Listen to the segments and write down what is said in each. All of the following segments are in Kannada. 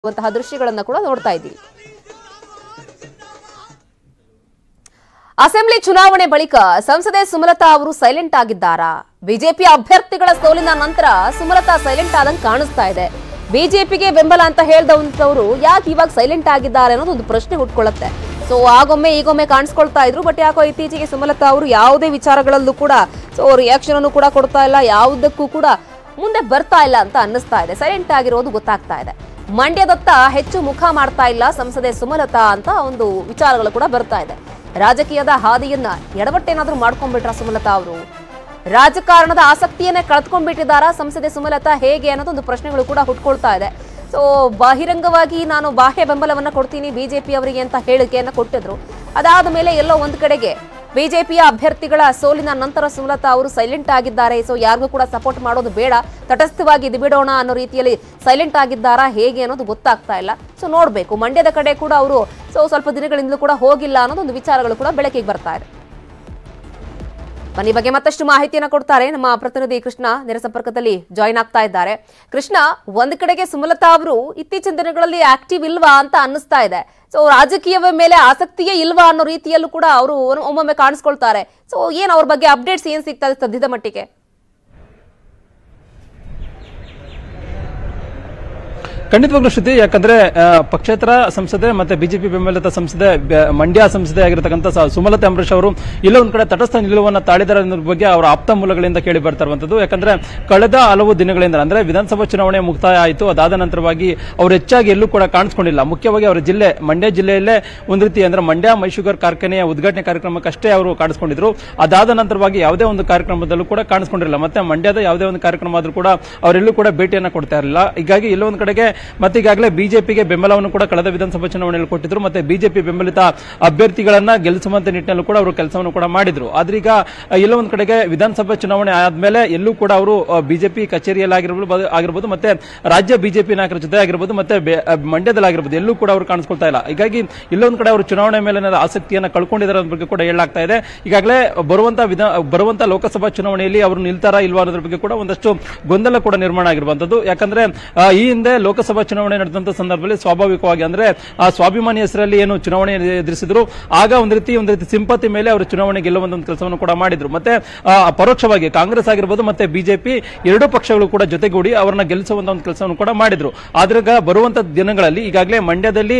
ಮಾಡುವಂತಹ ದೃಶ್ಯಗಳನ್ನ ಕೂಡ ನೋಡ್ತಾ ಇದ್ದೀವಿ ಅಸೆಂಬ್ಲಿ ಚುನಾವಣೆ ಬಳಿಕ ಸಂಸದೆ ಸುಮಲತಾ ಅವರು ಸೈಲೆಂಟ್ ಆಗಿದ್ದಾರಾ ಬಿಜೆಪಿ ಅಭ್ಯರ್ಥಿಗಳ ಸೋಲಿನ ನಂತರ ಸುಮಲತಾ ಸೈಲೆಂಟ್ ಆದಂಗೆ ಕಾಣಿಸ್ತಾ ಇದೆ ಬಿಜೆಪಿಗೆ ಬೆಂಬಲ ಅಂತ ಹೇಳ್ದವಂತವ್ರು ಯಾಕೆ ಇವಾಗ ಸೈಲೆಂಟ್ ಆಗಿದ್ದಾರೆ ಅನ್ನೋದು ಒಂದು ಪ್ರಶ್ನೆ ಹುಟ್ಕೊಳ್ಳುತ್ತೆ ಸೊ ಆಗೊಮ್ಮೆ ಈಗೊಮ್ಮೆ ಕಾಣಿಸ್ಕೊಳ್ತಾ ಇದ್ರು ಬಟ್ ಯಾಕೋ ಇತ್ತೀಚೆಗೆ ಸುಮಲತಾ ಅವರು ಯಾವುದೇ ವಿಚಾರಗಳಲ್ಲೂ ಕೂಡ ಸೊ ರಿಯಾಕ್ಷನ್ ಅನ್ನು ಕೂಡ ಕೊಡ್ತಾ ಇಲ್ಲ ಯಾವುದಕ್ಕೂ ಕೂಡ ಮುಂದೆ ಬರ್ತಾ ಇಲ್ಲ ಅಂತ ಅನ್ನಿಸ್ತಾ ಇದೆ ಸೈಲೆಂಟ್ ಆಗಿರೋದು ಗೊತ್ತಾಗ್ತಾ ಇದೆ ಮಂಡ್ಯದತ್ತ ಹೆಚ್ಚು ಮುಖ ಮಾಡ್ತಾ ಇಲ್ಲ ಸಂಸದೆ ಸುಮಲತಾ ಅಂತ ಒಂದು ವಿಚಾರಗಳು ಕೂಡ ಬರ್ತಾ ಇದೆ ರಾಜಕೀಯದ ಹಾದಿಯನ್ನ ಎಡವಟ್ಟೇನಾದ್ರೂ ಮಾಡ್ಕೊಂಡ್ಬಿಟ್ರ ಸುಮಲತಾ ಅವರು ರಾಜಕಾರಣದ ಆಸಕ್ತಿಯನ್ನೇ ಕಳೆದುಕೊಂಡ್ಬಿಟ್ಟಿದ್ದಾರಾ ಸಂಸದೆ ಸುಮಲತಾ ಹೇಗೆ ಅನ್ನೋದು ಒಂದು ಪ್ರಶ್ನೆಗಳು ಕೂಡ ಹುಟ್ಕೊಳ್ತಾ ಇದೆ ಸೊ ಬಹಿರಂಗವಾಗಿ ನಾನು ಬಾಹ್ಯ ಬೆಂಬಲವನ್ನ ಕೊಡ್ತೀನಿ ಬಿಜೆಪಿ ಅವರಿಗೆ ಅಂತ ಹೇಳಿಕೆಯನ್ನ ಕೊಟ್ಟಿದ್ರು ಅದಾದ ಮೇಲೆ ಎಲ್ಲೋ ಒಂದ್ ಕಡೆಗೆ ಬಿಜೆಪಿಯ ಅಭ್ಯರ್ಥಿಗಳ ಸೋಲಿನ ನಂತರ ಸುಮಲತಾ ಅವರು ಸೈಲೆಂಟ್ ಆಗಿದ್ದಾರೆ ಸೊ ಯಾರಿಗೂ ಕೂಡ ಸಪೋರ್ಟ್ ಮಾಡೋದು ಬೇಡ ತಟಸ್ಥವಾಗಿ ಇದು ಬಿಡೋಣ ಅನ್ನೋ ರೀತಿಯಲ್ಲಿ ಸೈಲೆಂಟ್ ಆಗಿದ್ದಾರಾ ಹೇಗೆ ಅನ್ನೋದು ಗೊತ್ತಾಗ್ತಾ ಇಲ್ಲ ಸೊ ನೋಡ್ಬೇಕು ಮಂಡ್ಯದ ಕಡೆ ಕೂಡ ಅವರು ಸೊ ಸ್ವಲ್ಪ ದಿನಗಳಿಂದಲೂ ಕೂಡ ಹೋಗಿಲ್ಲ ಅನ್ನೋದು ಒಂದು ವಿಚಾರಗಳು ಕೂಡ ಬೆಳಕಿಗೆ ಬರ್ತಾ ಇದೆ ಬನ್ನಿ ಬಗ್ಗೆ ಮತ್ತಷ್ಟು ಮಾಹಿತಿಯನ್ನ ಕೊಡ್ತಾರೆ ನಮ್ಮ ಪ್ರತಿನಿಧಿ ಕೃಷ್ಣ ನೇರ ಸಂಪರ್ಕದಲ್ಲಿ ಜಾಯಿನ್ ಆಗ್ತಾ ಇದ್ದಾರೆ ಕೃಷ್ಣ ಒಂದ್ ಕಡೆಗೆ ಸುಮಲತಾ ಅವರು ಇತ್ತೀಚಿನ ದಿನಗಳಲ್ಲಿ ಆಕ್ಟಿವ್ ಇಲ್ವಾ ಅಂತ ಅನ್ನಿಸ್ತಾ ಇದೆ ಸೊ ರಾಜಕೀಯದ ಮೇಲೆ ಆಸಕ್ತಿಯೇ ಇಲ್ವಾ ಅನ್ನೋ ರೀತಿಯಲ್ಲೂ ಕೂಡ ಅವರು ಒಮ್ಮೊಮ್ಮೆ ಕಾಣಿಸ್ಕೊಳ್ತಾರೆ ಸೊ ಏನ್ ಅವ್ರ ಬಗ್ಗೆ ಅಪ್ಡೇಟ್ಸ್ ಏನ್ ಸಿಗ್ತಾ ಇದೆ ಸದ್ಯದ ಮಟ್ಟಿಗೆ ಖಂಡಿತವಾಗ್ಲೂ ಶ್ರುತಿ ಯಾಕಂದ್ರೆ ಆ, ಪಕ್ಷೇತರ ಸಂಸದೆ ಮತ್ತೆ ಬಿಜೆಪಿ ಬೆಂಬಲಿತ ಸಂಸದೆ ಬ- ಮಂಡ್ಯ ಸಂಸದೆ ಆಗಿರತಕ್ಕಂಥ ಸ- ಸುಮಲತಾ ಅಂಬರೀಶ್ ಅವರು ಇಲ್ಲ ಒಂದ್ ಕಡೆ ತಟಸ್ಥ ನಿಲುವನ್ನ ತಾಳಿದ್ದಾರೆ ಅನ್ನೋದ್ರ ಬಗ್ಗೆ ಅವರ ಆಪ್ತ ಮೂಲಗಳಿಂದ ಕೇಳಿ ಬರ್ತಾ ಇರುವಂತದ್ದು ಯಾಕಂದ್ರೆ ಕಳೆದ ಹಲವು ದಿನಗಳಿಂದ ಅಂದ್ರೆ ವಿಧಾನಸಭಾ ಚುನಾವಣೆ ಮುಕ್ತಾಯ ಆಯಿತು ಅದಾದ ನಂತರವಾಗಿ ಅವರು ಹೆಚ್ಚಾಗಿ ಎಲ್ಲೂ ಕೂಡ ಕಾಣಿಸ್ಕೊಂಡಿಲ್ಲ ಮುಖ್ಯವಾಗಿ ಅವರ ಜಿಲ್ಲೆ ಮಂಡ್ಯ ಜಿಲ್ಲೆಯಲ್ಲೇ ಒಂದ್ ರೀತಿ ಅಂದ್ರೆ ಮಂಡ್ಯ ಮೈಶುಗರ್ ಕಾರ್ಖಾನೆಯ ಉದ್ಘಾಟನೆ ಕಾರ್ಯಕ್ರಮಕ್ಕಷ್ಟೇ ಅವರು ಕಾಣಿಸ್ಕೊಂಡಿದ್ರು ಅದಾದ ನಂತರವಾಗಿ ಯಾವುದೇ ಒಂದು ಕಾರ್ಯಕ್ರಮದಲ್ಲೂ ಕೂಡ ಕಾಣಿಸ್ಕೊಂಡಿರಲಿಲ್ಲ ಮತ್ತೆ ಮಂಡ್ಯದ ಯಾವುದೇ ಒಂದು ಕಾರ್ಯಕ್ರಮ ಆದ್ರೂ ಕೂಡ ಅವರೆಲ್ಲೂ ಕೂಡ ಭೇಟಿಯನ್ನ ಕೊಡ್ತಾ ಇರಲಿಲ್ಲ ಹೀಗಾಗಿ ಎಲ್ಲೋ ಒಂದ್ ಕಡೆಗೆ ಮತ್ತೆ ಈಗಾಗಲೇ ಬಿಜೆಪಿಗೆ ಬೆಂಬಲವನ್ನು ಕೂಡ ಕಳೆದ ವಿಧಾನಸಭಾ ಚುನಾವಣೆಯಲ್ಲಿ ಕೊಟ್ಟಿದ್ರು ಮತ್ತೆ ಬಿಜೆಪಿ ಬೆಂಬಲಿತ ಅಭ್ಯರ್ಥಿಗಳನ್ನ ಗೆಲ್ಲಿಸುವಂತ ನಿಟ್ಟಿನಲ್ಲೂ ಕೂಡ ಅವರು ಕೆಲಸವನ್ನು ಕೂಡ ಮಾಡಿದ್ರು ಆದ್ರೆ ಈಗ ಆ, ಎಲ್ಲೋ ಒಂದ್ ಕಡೆಗೆ ವಿಧಾನಸಭಾ ಚುನಾವಣೆ ಆದ್ಮೇಲೆ ಎಲ್ಲೂ ಕೂಡ ಅವರು ಬಿಜೆಪಿ ಕಚೇರಿಯಲ್ಲಿ ಆಗಿರ್ಬೋದು ಆಗಿರ್ಬೋದು ಮತ್ತೆ ರಾಜ್ಯ ಬಿಜೆಪಿ ನಾಯಕರ ಜೊತೆ ಆಗಿರ್ಬೋದು ಮತ್ತೆ ಬೆ- ಆ, ಮಂಡ್ಯದಲ್ಲಿ ಆಗಿರ್ಬೋದು ಎಲ್ಲೂ ಕೂಡ ಅವರು ಕಾಣಿಸ್ಕೊಳ್ತಾ ಇಲ್ಲ ಹೀಗಾಗಿ ಇಲ್ಲೊಂದ್ ಕಡೆ ಅವರು ಚುನಾವಣೆ ಮೇಲೆ ಆಸಕ್ತಿಯನ್ನ ಕಳ್ಕೊಂಡಿದ್ದಾರೆ ಅನ್ನೋದ್ರ ಬಗ್ಗೆ ಕೂಡ ಹೇಳಲಾಗ್ತಾ ಇದೆ ಈಗಾಗಲೇ ಬರುವಂತ ವಿಧಾ ಬರುವಂತ ಲೋಕಸಭಾ ಚುನಾವಣೆಯಲ್ಲಿ ಅವರು ನಿಲ್ತಾರಾ ಇಲ್ವಾ ಅನ್ನೋದ್ರ ಬಗ್ಗೆ ಕೂಡ ಒಂದಷ್ಟು ಗೊಂದಲ ಕೂಡ ನಿರ್ಮಾಣ ಆಗಿರುವಂತದ್ದು ಯಾಕಂದ್ರೆ ಆ, ಈ ಹಿಂದೆ ಲೋಕಸಭಾ ಚುನಾವಣೆ ನಡೆದಂತ ಸಂದರ್ಭದಲ್ಲಿ ಸ್ವಾಭಾವಿಕವಾಗಿ ಅಂದ್ರೆ ಆ ಸ್ವಾಭಿಮಾನಿ ಹೆಸರಲ್ಲಿ ಏನು ಚುನಾವಣೆ ಎದುರಿಸಿದ್ರು ಆಗ ಒಂದ್ ರೀತಿ ಒಂದ್ ರೀತಿ ಸಿಂಪತಿ ಮೇಲೆ ಅವರು ಚುನಾವಣೆ ಗೆಲ್ಲುವಂತ ಒಂದು ಕೆಲಸವನ್ನು ಕೂಡ ಮಾಡಿದ್ರು ಮತ್ತೆ ಆ, ಪರೋಕ್ಷವಾಗಿ ಕಾಂಗ್ರೆಸ್ ಆಗಿರ್ಬೋದು ಮತ್ತೆ ಬಿಜೆಪಿ ಎರಡೂ ಪಕ್ಷಗಳು ಕೂಡ ಜೊತೆಗೂಡಿ ಅವರನ್ನ ಗೆಲ್ಲಿಸುವಂತ ಒಂದು ಕೆಲಸವನ್ನು ಕೂಡ ಮಾಡಿದ್ರು ಆದ್ರೆ ಈಗ ಬರುವಂತ ದಿನಗಳಲ್ಲಿ ಈಗಾಗಲೇ ಮಂಡ್ಯದಲ್ಲಿ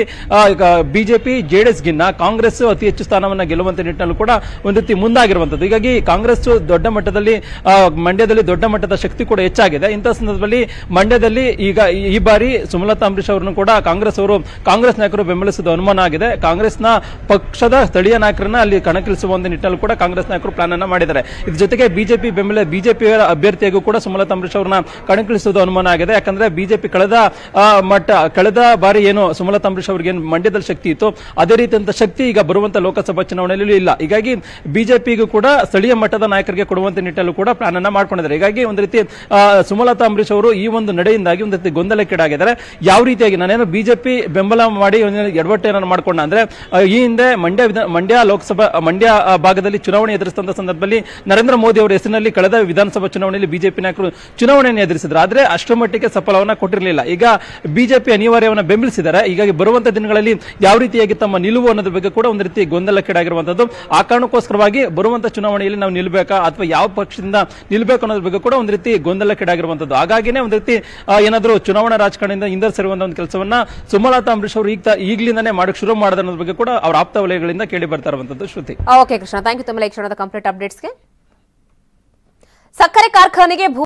ಬಿಜೆಪಿ ಜೆಡಿಎಸ್ ಗಿನ್ನ ಕಾಂಗ್ರೆಸ್ ಅತಿ ಹೆಚ್ಚು ಸ್ಥಾನವನ್ನ ಗೆಲ್ಲುವಂತ ನಿಟ್ಟಿನಲ್ಲೂ ಕೂಡ ಒಂದ್ ರೀತಿ ಮುಂದಾಗಿರುವಂತದ್ದು ಹೀಗಾಗಿ ಕಾಂಗ್ರೆಸ್ ದೊಡ್ಡ ಮಟ್ಟದಲ್ಲಿ ಆ, ಮಂಡ್ಯದಲ್ಲಿ ದೊಡ್ಡ ಮಟ್ಟದ ಶಕ್ತಿ ಕೂಡ ಹೆಚ್ಚಾಗಿದೆ ಇಂತಹ ಸಂದರ್ಭದಲ್ಲಿ ಮಂಡ್ಯದಲ್ಲಿ ಈಗ ಈ- ಈ ಬಾರಿ ಸುಮಲತಾ ಅಂಬರೀಶ್ ಅವರನ್ನು ಕೂಡ ಕಾಂಗ್ರೆಸ್ ಅವರು ಕಾಂಗ್ರೆಸ್ ನಾಯಕರು ಬೆಂಬಲಿಸಿದ ಅನುಮಾನ ಆಗಿದೆ ಕಾಂಗ್ರೆಸ್ನ ಪಕ್ಷದ ಸ್ಥಳೀಯ ನಾಯಕರನ್ನ ಅಲ್ಲಿ ಕಣಕ್ಕಿಳಿಸುವ ಒಂದು ನಿಟ್ಟಿನಲ್ಲಿ ಕೂಡ ಕಾಂಗ್ರೆಸ್ ನಾಯಕರು ಪ್ಲಾನ್ ಅನ್ನ ಮಾಡಿದ್ದಾರೆ ಇದ್ರ ಜೊತೆಗೆ ಬಿಜೆಪಿ ಬೆಂಬಲ ಬಿಜೆಪಿ ಅಭ್ಯರ್ಥಿಯಾಗೂ ಕೂಡ ಸುಮಲತಾ ಅಂಬರೀಶ್ ಅವರನ್ನ ಕಣಕ್ಕಿಳಿಸುವುದು ಅನುಮಾನ ಆಗಿದೆ ಯಾಕಂದ್ರೆ ಬಿಜೆಪಿ ಕಳೆದ ಆ, ಮಟ್ಟ ಕಳೆದ ಬಾರಿ ಏನು ಸುಮಲತಾ ಅಂಬರೀಶ್ ಅವರಿಗೆ ಏನು ಮಂಡ್ಯದಲ್ಲಿ ಶಕ್ತಿ ಇತ್ತು ಅದೇ ರೀತಿಯಂತ ಶಕ್ತಿ ಈಗ ಬರುವಂತ ಲೋಕಸಭಾ ಚುನಾವಣೆಯಲ್ಲಿ ಇಲ್ಲ ಹೀಗಾಗಿ ಬಿಜೆಪಿಗೂ ಕೂಡ ಸ್ಥಳೀಯ ಮಟ್ಟದ ನಾಯಕರಿಗೆ ಕೊಡುವಂತ ನಿಟ್ಟಲ್ಲೂ ಕೂಡ ಪ್ಲಾನ್ ಅನ್ನ ಮಾಡ್ಕೊಂಡಿದ್ದಾರೆ ಹೀಗಾಗಿ ಒಂದು ರೀತಿ ಆ, ಸುಮಲತಾ ಅಂಬರೀಶ್ ಅವರು ಈ ಒಂದು ನಡೆಯಿಂದಾಗಿ ಒಂದು ರೀತಿ ಗೊಂದಲಕ್ಕೀಡಾಗಿದ್ದಾರೆ ಯಾವ ರೀತಿಯಾಗಿ ನಾನೇನು ಬಿಜೆಪಿ ಬೆಂಬಲ ಮಾಡಿ ಎಡವಟ್ಟೇನನ್ನು ಮಾಡ್ಕೊಂಡ ಅಂದ್ರೆ ಆ, ಈ ಹಿಂದೆ ಮಂಡ್ಯ ವಿಧಾನ ಮಂಡ್ಯ ಲೋಕಸಭಾ ಮಂಡ್ಯ ಆ, ಭಾಗದಲ್ಲಿ ಚುನಾವಣೆ ಎದುರಿಸಿದಂತ ಸಂದರ್ಭದಲ್ಲಿ ನರೇಂದ್ರ ಮೋದಿ ಅವರ ಹೆಸರಿನಲ್ಲಿ ಕಳೆದ ವಿಧಾನಸಭಾ ಚುನಾವಣೆಯಲ್ಲಿ ಬಿಜೆಪಿ ನಾಯಕರು ಚುನಾವಣೆಯನ್ನು ಎದುರಿಸಿದ್ರು ಆದ್ರೆ ಅಷ್ಟರ ಮಟ್ಟಿಗೆ ಸಫಲವನ್ನ ಕೊಟ್ಟಿರಲಿಲ್ಲ ಈಗ ಬಿಜೆಪಿ ಅನಿವಾರ್ಯವನ್ನ ಬೆಂಬಲಿಸಿದ್ದಾರೆ ಹೀಗಾಗಿ ಬರುವಂತ ದಿನಗಳಲ್ಲಿ ಯಾವ ರೀತಿಯಾಗಿ ತಮ್ಮ ನಿಲುವು ಅನ್ನೋದ್ರ ಬಗ್ಗೆ ಕೂಡ ಒಂದು ರೀತಿ ಗೊಂದಲಕ್ಕೀಡಾಗಿರುವಂತದ್ದು ಆ ಕಾರಣಕ್ಕೋಸ್ಕರವಾಗಿ ಬರುವಂತ ಚುನಾವಣೆಯಲ್ಲಿ ನಾವು ನಿಲ್ಬೇಕಾ ಅಥವಾ ಯಾವ ಪಕ್ಷದಿಂದ ನಿಲ್ಬೇಕು ಅನ್ನೋದ್ರ ಬಗ್ಗೆ ಕೂಡ ಒಂದು ರೀತಿ ಗೊಂದಲಕ್ಕೀಡಾಗಿರುವಂತದ್ದು ಹಾಗಾಗಿನೇ ಒಂದು ರೀತಿ ಆ, ಏನಾದ್ರೂ ಚುನಾವಣಾ ರಾಜಕಾರಣದಿಂದ ಹಿಂದರಿಸಿರುವಂತ ಒಂದು ಕೆಲಸವನ್ನ ಸುಮಲತಾ ಅಂಬರೀಶ್ ಅವರು ಈಗ ಈಗಲಿಂದಾನೇ ಮಾಡಕ್ ಶುರು ಮಾಡಿದ ಅನ್ನೋದ್ರ ಬಗ್ಗೆ ಕೂಡ ಅವರ ಆಪ್ತ ವಲಯಗಳಿಂದ ಕೇಳಿ ಬರ್ತಾ ಇರುವಂತದ್ದು Shruti okay Krishna thank you ತಮ್ಮ ಈ ಕ್ಷಣದ ಕಂಪ್ಲೀಟ್ ಅಪ್ಡೇಟ್ಸ್ಗೆ ಸಕ್ಕರೆ ಕಾರ್ಖಾನೆಗೆ ಭೂ